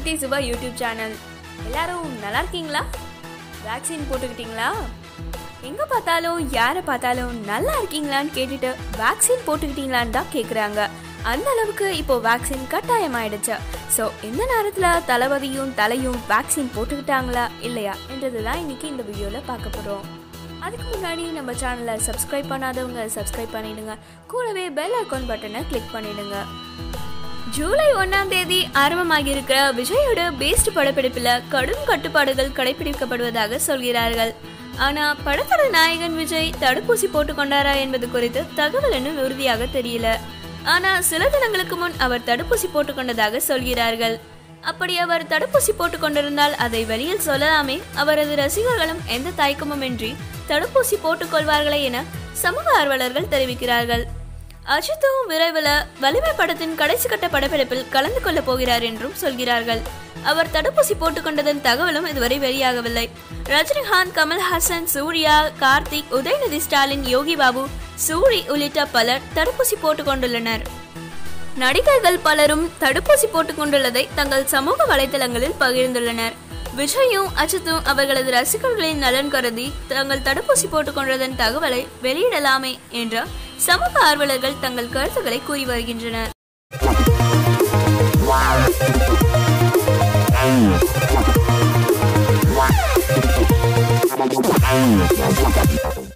சுத்தி Subha YouTube channel எல்லாரும் நல்லா இருக்கீங்களா வேக்சின் போட்டுக்கிட்டீங்களா எங்க பார்த்தாலும் யாரை பார்த்தாலும் நல்லா இருக்கீங்களான்னு கேட்டுட்டு வேக்சின் போட்டுக்கிட்டீங்களான்னு தான் கேட்குறாங்க அந்த அளவுக்கு இப்போ வேக்சின் கட்டாயமாயிடுச்சு ஸோ இந்த நேரத்தில் தளபதியும் தலையும் வேக்சின் போட்டுக்கிட்டாங்களா இல்லையா என்றது தான் இன்னைக்கு இந்த வீடியோவில் பார்க்க போகிறோம் அதுக்கு முன்னாடி நம்ம சேனலை சப்ஸ்கிரைப் பண்ணாதவங்க சப்ஸ்கிரைப் பண்ணிடுங்க கூடவே பெல் ஐக்கான் பட்டனை கிளிக் பண்ணிடுங்க ஜூலை ஒன்னாம் தேதி ஆரம்பமாகி இருக்கிற விஜயோட பேஸ்ட் படப்பிடிப்புல கடும் கட்டுப்பாடுகள் கடைபிடிக்கப்படுவதாக சொல்கிறார்கள் ஆனா படத்தோட நாயகன் விஜய் தடுப்பூசி போட்டுக் கொண்டாரா என்பது குறித்து தகவல் இன்னும் உறுதியாக தெரியல ஆனா சில தினங்களுக்கு முன் அவர் தடுப்பூசி போட்டுக் கொண்டதாக சொல்கிறார்கள் அப்படி அவர் தடுப்பூசி போட்டுக் கொண்டிருந்தால் அதை வெளியில் சொல்லலாமே அவரது ரசிகர்களும் எந்த தயக்கமுமின்றி தடுப்பூசி போட்டுக் கொள்வார்களே என சமூக ஆர்வலர்கள் தெரிவிக்கிறார்கள் அஜித்தும் விரைவில் வலிமை படத்தின் கடைசி கட்ட படப்பிடிப்பில் கலந்து கொள்ள போகிறார் என்றும் சொல்கிறார்கள் அவர் தடுப்பூசி போட்டுக்கொண்டதன் தகவலும் இதுவரை வெளியாகவில்லை ரஜினிகாந்த் கமல்ஹாசன் சூர்யா கார்த்திக் உதயநிதி ஸ்டாலின் யோகி பாபு சூரி உள்ளிட்ட பலர் தடுப்பூசி போட்டுக் கொண்டுள்ளனர் நடிகர்கள் பலரும் தடுப்பூசி போட்டுக் கொண்டுள்ளதை தங்கள் சமூக வலைதளங்களில் பகிர்ந்துள்ளனர் விஜயும் அஜித்தும் அவர்களது ரசிகர்களின் நலன் கருதி தங்கள் தடுப்பூசி போட்டுக் கொண்டதன் தகவலை வெளியிடலாமே என்ற சமூக ஆர்வலர்கள் தங்கள் கருத்துக்களை கூறி வருகின்றனர் Wow.